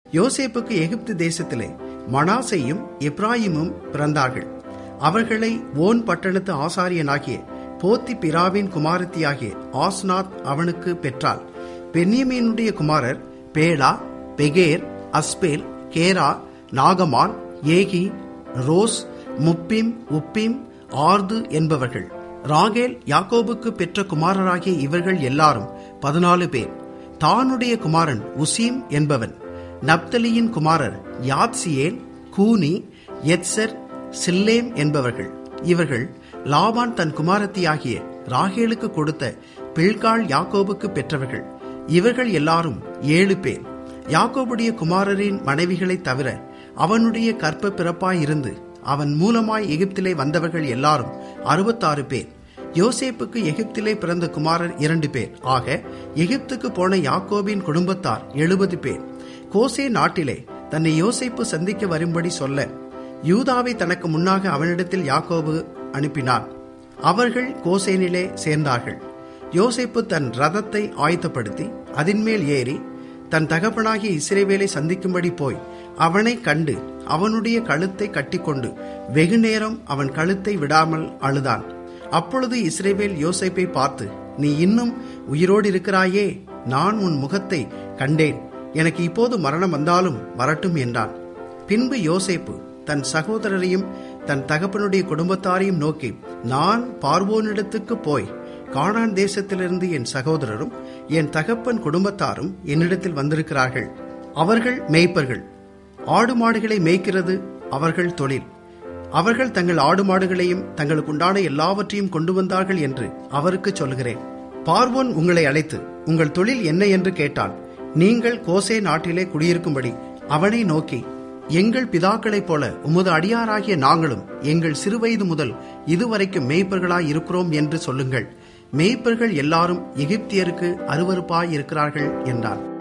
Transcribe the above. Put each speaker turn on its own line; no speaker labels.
யோசேப்புக்கு எகிப்து தேசத்திலே மனாசையும் எப்ராயிமும் பிறந்தார்கள் அவர்களை ஓன் பட்டணத்து ஆசாரியனாகிய போத்தி பிராவின் குமாரத்தியாகிய ஆஸ்நாத் அவனுக்கு பெற்றாள் பென்யமீனுடைய குமாரர் பேலா பெகேர் அஸ்பேல் கேரா நாகமான் ஏகி ரோஸ் முப்பிம் உப்பிம் ஆர்து என்பவர்கள் ராகேல் யாக்கோபுக்கு பெற்ற குமாரராகிய இவர்கள் எல்லாரும் பதினாலு பேர் தானுடைய குமாரன் உசீம் என்பவன் நப்தலியின் குமாரர் யாத்சியேல் கூனி எத்சர் சில்லேம் என்பவர்கள் இவர்கள் லாபான் தன் குமாரத்தியாகிய ராகேலுக்கு கொடுத்த பில்காள் யாக்கோபுக்கு பெற்றவர்கள் இவர்கள் எல்லாரும் ஏழு பேர் யாக்கோபுடைய குமாரரின் மனைவிகளைத் தவிர அவனுடைய கற்ப பிறப்பாயிருந்து அவன் மூலமாய் எகிப்திலே வந்தவர்கள் எல்லாரும் அறுபத்தாறு பேர் யோசேப்புக்கு எகிப்திலே பிறந்த குமாரர் இரண்டு பேர் ஆக எகிப்துக்கு போன யாக்கோபின் குடும்பத்தார் எழுபது பேர் கோசே நாட்டிலே தன்னை யோசேப்பு சந்திக்க வரும்படி சொல்ல யூதாவை தனக்கு முன்னாக அவனிடத்தில் யாக்கோபு அனுப்பினான் அவர்கள் கோசேனிலே சேர்ந்தார்கள் யோசேப்பு தன் ரதத்தை ஆயத்தப்படுத்தி அதின்மேல் ஏறி தன் தகப்பனாகிய இஸ்ரேவேலை சந்திக்கும்படி போய் அவனை கண்டு அவனுடைய கழுத்தை கட்டிக்கொண்டு வெகுநேரம் அவன் கழுத்தை விடாமல் அழுதான் அப்பொழுது இஸ்ரேவேல் யோசேப்பை பார்த்து நீ இன்னும் உயிரோடு இருக்கிறாயே நான் உன் முகத்தை கண்டேன் எனக்கு இப்போது மரணம் வந்தாலும் வரட்டும் என்றான் பின்பு யோசேப்பு தன் சகோதரரையும் தன் தகப்பனுடைய குடும்பத்தாரையும் நோக்கி நான் பார்வோனிடத்துக்கு போய் கானான் தேசத்திலிருந்து என் சகோதரரும் என் தகப்பன் குடும்பத்தாரும் என்னிடத்தில் வந்திருக்கிறார்கள் அவர்கள் மேய்ப்பர்கள் ஆடு மாடுகளை மேய்க்கிறது அவர்கள் தொழில் அவர்கள் தங்கள் ஆடு மாடுகளையும் தங்களுக்கு உண்டான எல்லாவற்றையும் கொண்டு வந்தார்கள் என்று அவருக்கு சொல்கிறேன் பார்வோன் உங்களை அழைத்து உங்கள் தொழில் என்ன என்று கேட்டால் நீங்கள் கோசே நாட்டிலே குடியிருக்கும்படி அவனை நோக்கி எங்கள் பிதாக்களைப் போல உமது அடியாராகிய நாங்களும் எங்கள் சிறுவயது முதல் இதுவரைக்கும் மேய்ப்பர்களாய் இருக்கிறோம் என்று சொல்லுங்கள் மேய்ப்பர்கள் எல்லாரும் எகிப்தியருக்கு அருவருப்பாய் இருக்கிறார்கள் என்றான்